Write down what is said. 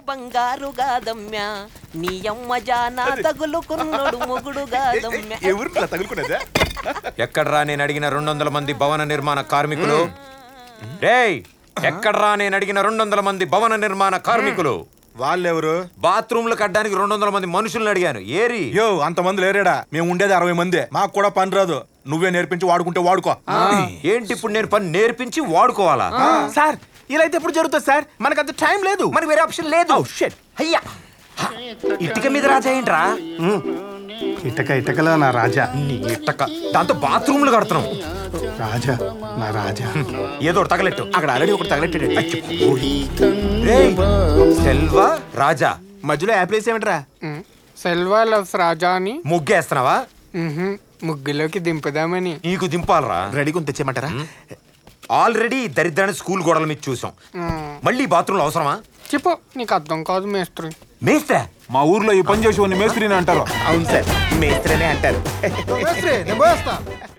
బంగారు గాదమ్య నీ అమ్మ జానా తగులుకున్నడు మొగుడు గాదమ్య ఎవరు ఇలా తగులుకునేదా ఎక్కడ్రా నేను అడిగిన రెండు వందల మంది భవన నిర్మాణ కార్మికులు రేయ్ ఎక్కడ్రా నేను అడిగిన రెండు వందల మంది భవన నిర్మాణ కార్మికులు వాళ్ళెవరు బాత్రూమ్లు కట్టడానికి రెండు వందల మంది మనుషుల్ని అడిగాను ఏరి యో అంతమంది లేరేడా మేము ఉండేది అరవై మంది మాకు కూడా పని రాదు నువ్వే నేర్పించి వాడుకుంటే వాడుకో ఏంటి ఇప్పుడు నేను పని నేర్పించి వాడుకోవాలా సార్ ఇలా అయితే ఎప్పుడు జరుగుతుంది సార్ మనకు అంత టైం లేదు మరి వేరే ఆప్షన్ లేదు అయ్యా హ, ఇటుక మీద రాజా ఏంట్రా ఇటక ఇటకలా నా రాజా నీ ఇట్టక దాంతో బాత్రూమ్లు కడుతున్నాం రాజా నా రాజా ఏదో ఒకటి తగలెట్టు అక్కడ ఆల్రెడీ ఒకటి తగలెట్టాడు రేయ్, సెల్వా రాజా మధ్యలో యాప్ వేసేమంటారా సెల్వా లవ్స్ రాజా అని ముగ్గేస్తున్నావా మ్హూ, ముగ్గులోకి దింపుదామని నీకు దింపాలరా రెడీ కొంత తెచ్చేయమంటారా ఆల్రెడీ ఈ దరిద్రాన్ని స్కూల్ గోడల మీద చూసాం మళ్ళీ బాత్రూమ్లు అవసరమా చెప్పు నీకు అర్థం కాదు మేస్త్రి మేస్త్రా మా ఊర్లో ఈ పని చేసి మేస్త్రిని అంటారు అవును సార్ మేస్త్రనే అంటారు నేను పోయేస్తా